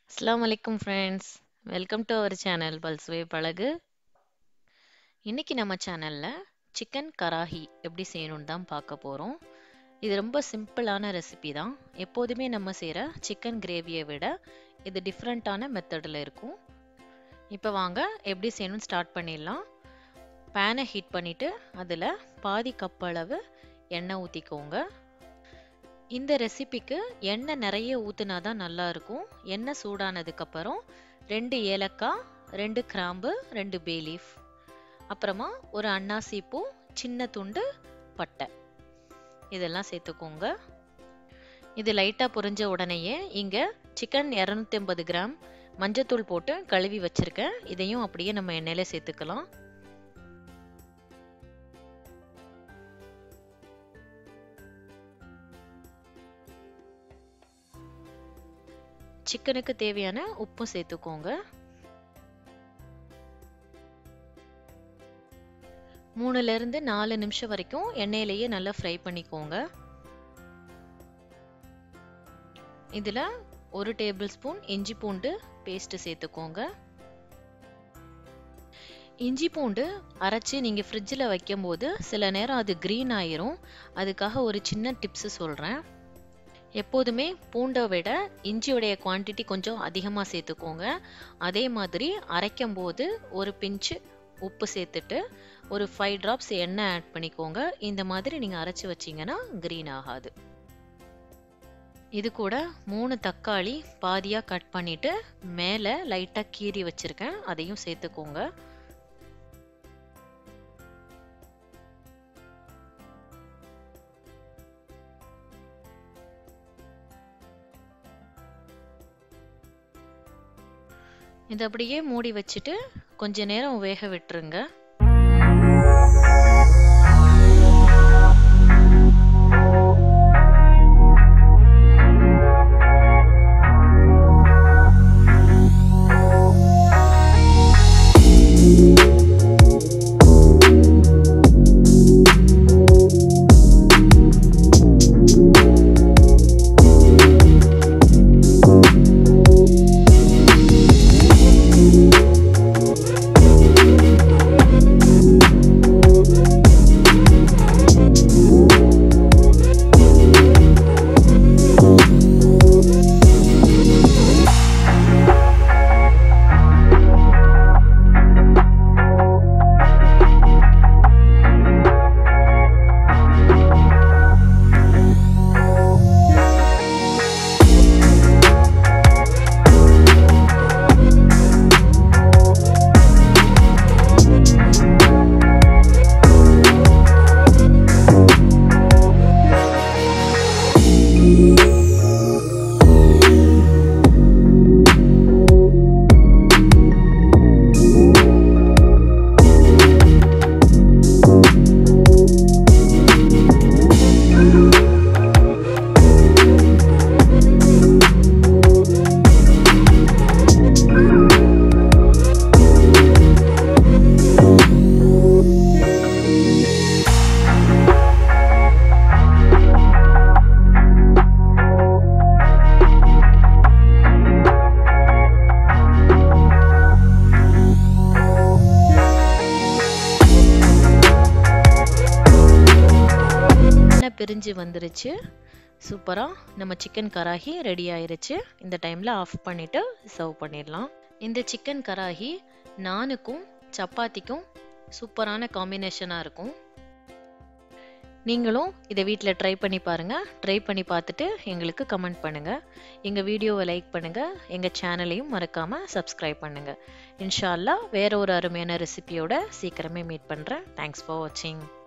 அஸ்ஸலாமு அலைக்கும் friends welcome to our channel Palsuvai Pazhagu இன்னைக்கு நம்ம சேனலில் சிக்கன் கராஹி எப்படி செய்யணும்னு தான் பார்க்க போகிறோம் இது ரொம்ப சிம்பிளான ரெசிபி தான் எப்போதுமே நம்ம செய்கிற சிக்கன் கிரேவியை விட இது டிஃப்ரெண்ட்டான மெத்தடில் இருக்கும் இப்போ வாங்க எப்படி செய்யணும்னு ஸ்டார்ட் பண்ணிடலாம் பேனை ஹீட் பண்ணிவிட்டு அதில் பாதி கப் அளவு எண்ணெய் ஊற்றிக்கோங்க இந்த ரெசிபிக்கு எண்ணெய் நிறைய ஊற்றினா தான் நல்லா இருக்கும் எண்ணெய் சூடானதுக்கப்புறம் ரெண்டு ஏலக்காய் ரெண்டு கிராம்பு ரெண்டு பேலீஃப் அப்புறமா ஒரு அன்னாசி பூ சின்ன துண்டு பட்டை இதெல்லாம் சேர்த்துக்கோங்க இது லைட்டாக புரிஞ்ச உடனேயே இங்கே சிக்கன் இரநூத்தி ஐம்பது கிராம் மஞ்சத்தூள் போட்டு கழுவி வச்சுருக்கேன் இதையும் அப்படியே நம்ம எண்ணெயில் சேர்த்துக்கலாம் சிக்கனுக்கு தேவையான உப்பும் சேர்த்துக்கோங்க மூணுல இருந்து நாலு நிமிஷம் வரைக்கும் எண்ணெயிலேயே நல்லா ஃப்ரை பண்ணிக்கோங்க இதில் ஒரு டேபிள் ஸ்பூன் இஞ்சி பூண்டு பேஸ்ட் சேர்த்துக்கோங்க இஞ்சி பூண்டு அரைச்சி நீங்கள் ஃப்ரிட்ஜில் வைக்கும்போது சில நேரம் அது க்ரீன் ஆயிரும் அதுக்காக ஒரு சின்ன டிப்ஸு சொல்கிறேன் எப்போதுமே பூண்டை விட இஞ்சியோடைய குவான்டிட்டி கொஞ்சம் அதிகமாக சேர்த்துக்கோங்க அதே மாதிரி அரைக்கும் போது ஒரு பிஞ்சு உப்பு சேர்த்துட்டு ஒரு ஃபைவ் ட்ராப்ஸ் எண்ணெய் ஆட் பண்ணிக்கோங்க இந்த மாதிரி நீங்கள் அரைச்சி வச்சிங்கன்னா க்ரீன் ஆகாது இது கூட மூணு தக்காளி பாதியாக கட் பண்ணிவிட்டு மேலே லைட்டாக கீறி வச்சுருக்கேன் அதையும் சேர்த்துக்கோங்க இது அப்படியே மூடி வச்சுட்டு கொஞ்ச நேரம் வேக விட்டுருங்க பிரிஞ்சு வந்துருச்சு சூப்பராக நம்ம சிக்கன் கராகி ரெடி ஆயிருச்சு இந்த டைமில் ஆஃப் பண்ணிவிட்டு சர்வ் பண்ணிடலாம் இந்த சிக்கன் கராகி நானுக்கும் சப்பாத்திக்கும் சூப்பரான காம்பினேஷனாக இருக்கும் நீங்களும் இதை வீட்டில் ட்ரை பண்ணி பாருங்கள் ட்ரை பண்ணி பார்த்துட்டு எங்களுக்கு கமெண்ட் பண்ணுங்கள் எங்கள் வீடியோவை லைக் பண்ணுங்கள் எங்கள் சேனலையும் மறக்காமல் சப்ஸ்கிரைப் பண்ணுங்கள் இன்ஷா அல்லா வேற ஒரு அருமையான ரெசிபியோட சீக்கிரமே மீட் பண்ணுறேன் தேங்க்ஸ் ஃபார் வாட்சிங்